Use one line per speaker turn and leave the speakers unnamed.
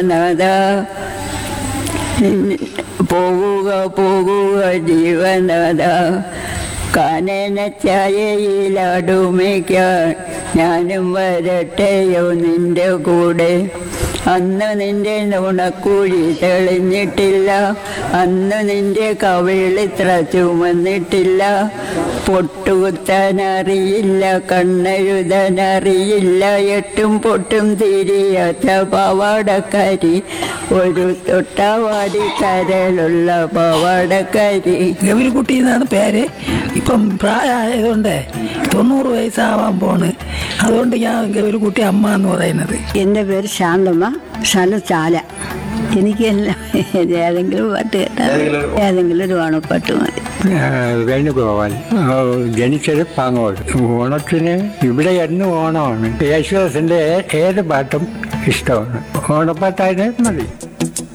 നാഥ പോകുക പോകുക ജീവനാഥ കാനന ചായയിലടുമയ്ക്കാൻ ഞാനും വരട്ടെയോ നിന്റെ കൂടെ അന്ന് നിന്റെ നുണക്കുഴി തെളിഞ്ഞിട്ടില്ല അന്ന് നിന്റെ കവിളിത്ര ചുമന്നിട്ടില്ല പൊട്ടുകുത്താൻ അറിയില്ല കണ്ണെഴുതാൻ അറിയില്ല എട്ടും പൊട്ടും തിരിയാത്ത പാവാടക്കാരി ഒരു തൊട്ടാവാടി കരളുള്ള പാവാടക്കാരി
ഗൗരിക്കുട്ടി എന്നാണ് പേര് ഇപ്പം പ്രായമായതുകൊണ്ട് തൊണ്ണൂറ് വയസ്സാവാൻ പോണ് അതുകൊണ്ട് ഞാൻ ഗൗരിക്കുട്ടി അമ്മ എന്ന് പറയുന്നത്
എൻ്റെ പേര് ശാന്തമ്മ സ്ഥലം ചാല എനിക്ക് എല്ലാം ഏതെങ്കിലും പാട്ട് കേട്ടാൽ ഏതെങ്കിലും ഒരു ഓണപ്പാട്ട് മതി
വേണുഗോപാൽ ആ, ജനിച്ചത് പാങ്ങോട് ഓണത്തിന് ഇവിടെ എന്നും ഓണമാണ് യേശുദാസിന്റെ ഏത് പാട്ടും ഇഷ്ടമാണ് ഓണപ്പാട്ടായാലും മതി